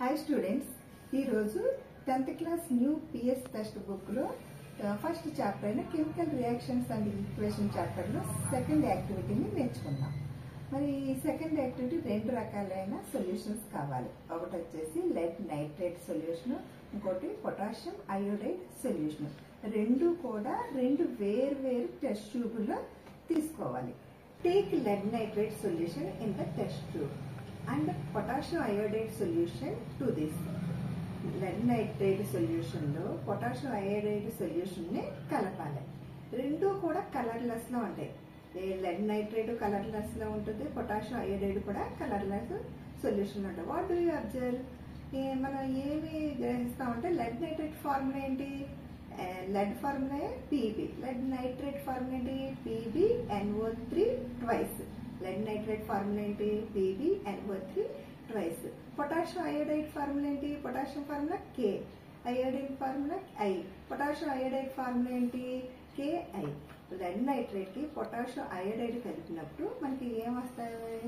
hi students ఈరోజు tenth class new PS text బుక్లో first chapter అయిన కెమికల్ రియాక్షన్స్ అండ్ ఈక్వేషన్ చాప్టర్లో second యాక్టివిటీని నేర్చుకుందాం మరి ఈ సెకండ్ యాక్టివిటీ రెండు రకాలైన సొల్యూషన్స్ కావాలి ఒకటి వచ్చేసి లెడ్ నైట్రేట్ సొల్యూషన్ ఇంకోటి పొటాషియం అయోడైడ్ సొల్యూషన్ రెండు కూడా రెండు వేరు వేరు టెస్ట్ ట్యూబ్లో తీసుకోవాలి take lead nitrate solution in the test tube and potassium iodide solution to this lead nitrate solution లో పొటాషియం అయోడైడ్ సొల్యూషన్ ని కలపాలి రెండు కూడా కలర్లెస్ లో ఉంటాయి లెడ్ నైట్రేట్ కలర్లెస్ లో ఉంటుంది పొటాషియం అయోడైడ్ కూడా కలర్లెస్ సొల్యూషన్ ఉంటుంది వాట్ డూ యూ అబ్జర్వ్ మనం ఏమి గ్రహిస్తామంటే లెడ్ నైట్రేట్ ఫార్ములా ఏంటి lead formula PB lead nitrate formula ఏంటి PB NO three twice lead nitrate formula ఏంటి PB NO three twice potassium iodide formula ఏంటి potassium formula K iodide formula I potassium iodide formula ఏంటి KI lead nitrate కి potassium iodide కలిపినప్పుడు మనకి ఏం వస్తాయి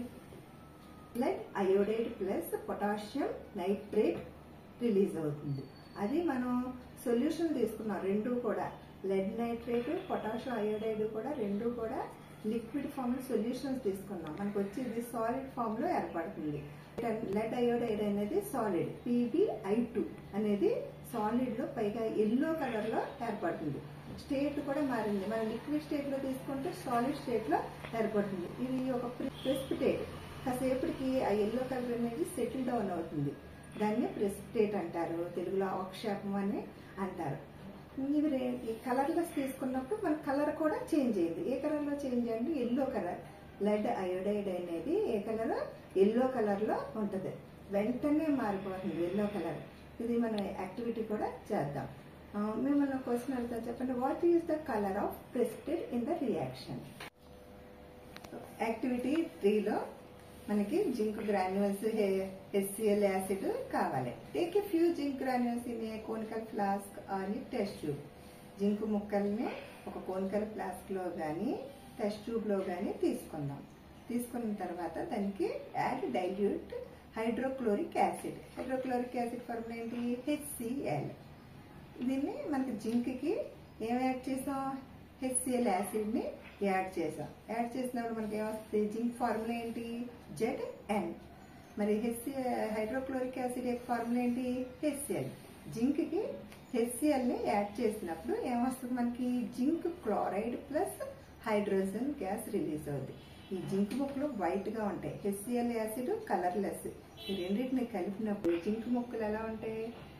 lead iodide plus potassium nitrate release అవుతుంది అది మనం సొల్యూషన్ తీసుకున్నాం రెండు కూడా లెడ్ నైట్రేట్ పొటాషియం అయోడైడ్ కూడా రెండు కూడా లిక్విడ్ ఫామ్ సొల్యూషన్స్ తీసుకున్నాం మనకు వచ్చేది సాలిడ్ ఫామ్ లో ఏర్పడుతుంది లెడ్ అయోడైడ్ అనేది సాలిడ్ పీబీఐ టూ అనేది సాలిడ్ లో పైగా ఎల్లో కలర్ లో ఏర్పడుతుంది స్టేట్ కూడా మారింది మనం లిక్విడ్ స్టేట్ లో తీసుకుంటే సాలిడ్ స్టేట్ లో ఏర్పడుతుంది ఇది ఒక ప్రెసిపిటేట్ కాసేపటికి ఆ ఎల్లో కలర్ అనేది సెటిల్ డౌన్ అవుతుంది దాన్ని ప్రెసిపిటేట్ అంటారు తెలుగులో అవక్షేపం అని అంటారు ఇవి రే- ఈ కలర్లెస్ తీసుకున్నప్పుడు మన కలర్ కూడా చేంజ్ అయింది ఏ కలర్ లో చేంజ్ అయ్యింది ఎల్లో కలర్ లెడ్ అయోడైడ్ అనేది ఏ కలర్ ఎల్లో కలర్ లో ఉంటది వెంటనే మారిపోతుంది ఎల్లో కలర్ ఇది మన యాక్టివిటీ కూడా చేద్దాం ఆ, మిమ్మల్ని క్వశ్చన్ అడుగుతా చెప్పండి what is the colour of precipitate in the reaction activity త్రీలో మనకి జింక్ గ్రాన్యువల్స్ హెచ్సిఎల్ యాసిడ్ కావాలి take a few zinc granules in a conical flask or ఈ టెస్ట్ ట్యూబ్ జింక్ ముక్కల్ని ఒక కోనికల్ ఫ్లాస్క్ లో కానీ టెస్ట్ ట్యూబ్ లో కానీ తీసుకుందాం తీసుకున్న తర్వాత దానికి add dilute hydrochloric acid hydrochloric acid formula ఏంటి హెచ్సిఎల్ దీన్ని మనకి జింక్ కి ఏం యాడ్ చేసాం హెచ్సిఎల్ యాసిడ్ ని యాడ్ చేసాం యాడ్ చేసినప్పుడు మనకి ఏమొస్తుంది జింక్ ఫార్ములా ఏంటి జెడ్ ఎన్ మరి హెచ్సి హైడ్రోక్లోరిక్ యాసిడ్ యొక్క ఫార్ములా ఏంటి హెచ్సిఎల్ జింక్ కి హెచ్సిఎల్ ని యాడ్ చేసినప్పుడు ఏమొస్తుంది మనకి zinc chloride plus hydrogen gas release అవుతుంది ఈ జింక్ ముక్కలు వైట్ గా ఉంటాయి హెచ్సిఎల్ యాసిడ్ కలర్లెస్ ఈ రెండింటిని కలిపినప్పుడు జింక్ ముక్కలు ఎలా ఉంటాయి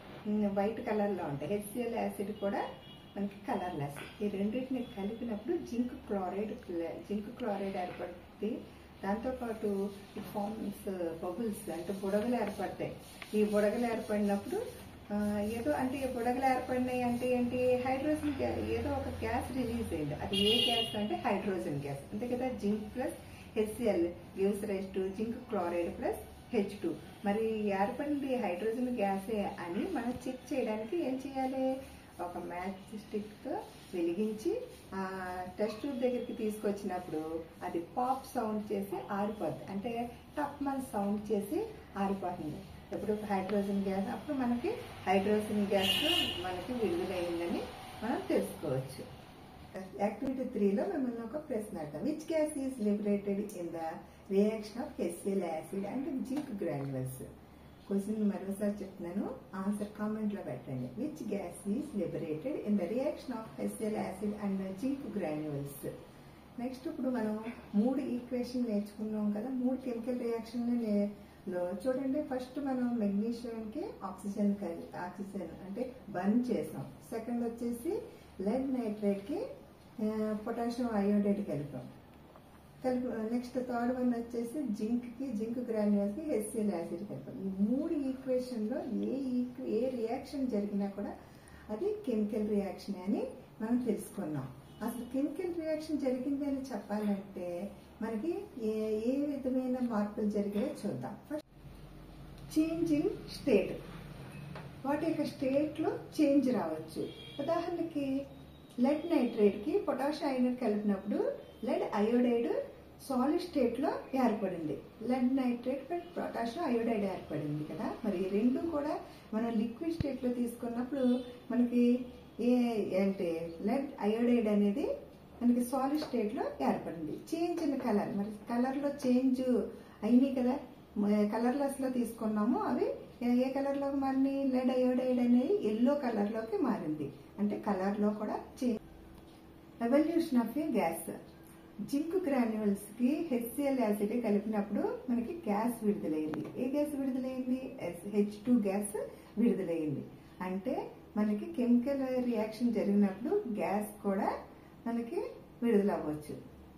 వైట్ కలర్ లో ఉంటాయి హెచ్సిఎల్ యాసిడ్ కూడా మనకి కలర్లెస్ ఈ రెండింటిని కలిపినప్పుడు జింక్ క్లోరైడ్ జింక్ క్లోరైడ్ ఏర్పడుతుంది దాంతోపాటు ఇట్ ఫార్మ్స్ బబుల్స్ అంటే బుడగలు ఏర్పడతాయి ఈ బుడగలు ఏర్పడినప్పుడు ఆ, ఏదో అంటే ఈ బుడగలు ఏర్పడినాయి అంటే ఏంటి హైడ్రోజన్ గ్యాస్ ఏదో ఒక గ్యాస్ రిలీజ్ అయింది అది ఏ గ్యాస్ అంటే హైడ్రోజన్ గ్యాస్ అంతే కదా zinc plus HCl gives rise to zinc chloride plus H two మరి ఏర్పడింది హైడ్రోజన్ గ్యాసే అని మనం చెక్ చేయడానికి ఏం చేయాలి ఒక మ్యాచ్ స్టిక్ తో వెలిగించి ఆ టెస్ట్ ట్యూబ్ దగ్గరికి తీసుకొచ్చినప్పుడు అది పాప్ సౌండ్ చేసి ఆరిపోద్ది అంటే టప్మన్ సౌండ్ చేసి ఆరిపోతుంది ఎప్పుడు హైడ్రోజన్ గ్యాస్ అప్పుడు మనకి హైడ్రోజన్ గ్యాస్ మనకి విడుదలైందని మనం తెలుసుకోవచ్చు యాక్టివిటీ త్రీలో మిమ్మల్ని ఒక ప్రశ్న అర్థం which gas is liberated in the reaction of HCl acid and zinc granules question మరోసారి చెప్తున్నాను ఆన్సర్ కామెంట్ లో పెట్టండి which gas is liberated in the reaction of HCl acid and zinc granules next ఇప్పుడు మనం మూడు ఈక్వేషన్ నేర్చుకున్నాం కదా మూడు కెమికల్ రియాక్షన్ లో చూడండి ఫస్ట్ మనం మెగ్నీషియం కి ఆక్సిజన్ కలి- ఆక్సిజన్ అంటే బర్న్ చేసాం సెకండ్ వచ్చేసి లెడ్ నైట్రేట్ కి పొటాషియం అయోడైడ్ కలిపాం కలిపి నెక్స్ట్ థర్డ్ వన్ వచ్చేసి జింక్ కి జింక్ గ్రాన్యుల్స్ కి హెచ్సిఎల్ యాసిడ్ కలిపాం ఈ మూడు ఈక్వేషన్ లో ఏ ఈక్వ- ఏ రియాక్షన్ జరిగినా కూడా అది కెమికల్ రియాక్షన్ అని మనం తెలుసుకున్నాం అసలు కెమికల్ రియాక్షన్ జరిగింది అని చెప్పాలంటే మనకి ఏ ఏ విధమైన మార్పులు జరిగాయో చూద్దాం ఫస్ట్ చేంజ్ ఇన్ స్టేట్ వాటి యొక్క స్టేట్ లో చేంజ్ రావచ్చు ఉదాహరణకి లెడ్ నైట్రేట్ కి పొటాషియం అయోడైడ్ కలిపినప్పుడు లెడ్ అయోడైడ్ సాలిడ్ స్టేట్ లో ఏర్పడింది lead nitrate and potassium iodide ఏర్పడింది కదా మరి ఈ రెండు కూడా మనం లిక్విడ్ స్టేట్ లో తీసుకున్నప్పుడు మనకి ఏ అంటే లెడ్ అయోడైడ్ అనేది మనకి సాలిడ్ స్టేట్ లో ఏర్పడింది చేంజ్ ఇన్ కలర్ మరి కలర్ లో చేంజ్ అయినాయి కదా కలర్లెస్ లో తీసుకున్నాము అవి ఏ- ఏ కలర్ లోకి మారినాయి లెడ్ అయోడైడ్ అనేది ఎల్లో కలర్ లోకి మారింది అంటే కలర్ లో కూడా change evolution of a gas zinc granules కి హెచ్సిఎల్ యాసిడ్ కలిపినప్పుడు మనకి గ్యాస్ విడుదలైంది ఏ గ్యాస్ విడుదలైంది హెచ్ టూ గ్యాస్ విడుదలైంది అంటే మనకి కెమికల్ రియాక్షన్ జరిగినప్పుడు గ్యాస్ కూడా మనకి విడుదల అవ్వచ్చు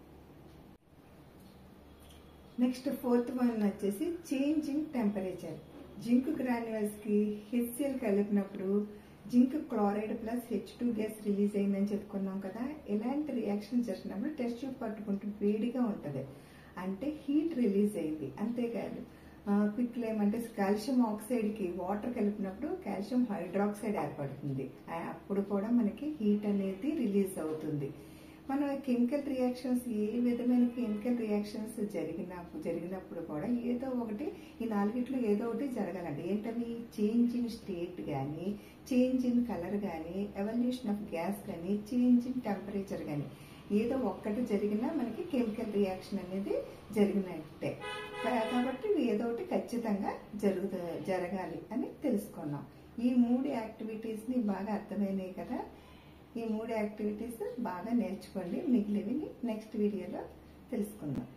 నెక్స్ట్ ఫోర్త్ వన్ వచ్చేసి change in temperature zinc granules కి హెచ్సిఎల్ కలిపినప్పుడు zinc chloride plus H two gas release అయిందని చెప్పుకున్నాం కదా ఇలాంటి రియాక్షన్ జరిగినప్పుడు టెస్ట్ ట్యూబ్ పట్టుకుంటూ వేడిగా ఉంటుంది అంటే హీట్ రిలీజ్ అయింది అంతేకాదు క్విక్ ఫ్లేమ్ అంటే కాల్షియం ఆక్సైడ్ కి వాటర్ కలిపినప్పుడు కాల్షియం హైడ్రాక్సైడ్ ఏర్పడుతుంది ఆ, అప్పుడు కూడా మనకి హీట్ అనేది రిలీజ్ అవుతుంది మనం కెమికల్ రియాక్షన్స్ ఏ విధమైన కెమికల్ రియాక్షన్స్ జరిగినా జరిగినప్పుడు కూడా ఏదో ఒకటి ఈ నాలుగిట్లో ఏదో ఒకటి జరగాలండి ఏంటవి చేంజ్ ఇన్ స్టేట్ కానీ చేంజ్ ఇన్ కలర్ కానీ ఎవల్యూషన్ ఆఫ్ గ్యాస్ కానీ చేంజ్ ఇన్ టెంపరేచర్ కానీ ఏదో ఒక్కటి జరిగినా మనకి కెమికల్ రియాక్షన్ అనేది జరిగినట్టే కా- కాబట్టి ఇవి ఏదో ఒకటి ఖచ్చితంగా జరుగుతు జరగాలి అని తెలుసుకున్నాం ఈ మూడు యాక్టివిటీస్ని బాగా అర్థమైనాయి కదా ఈ మూడు యాక్టివిటీస్ బాగా నేర్చుకోండి మిగిలినవి నెక్స్ట్ వీడియోలో తెలుసుకుందాం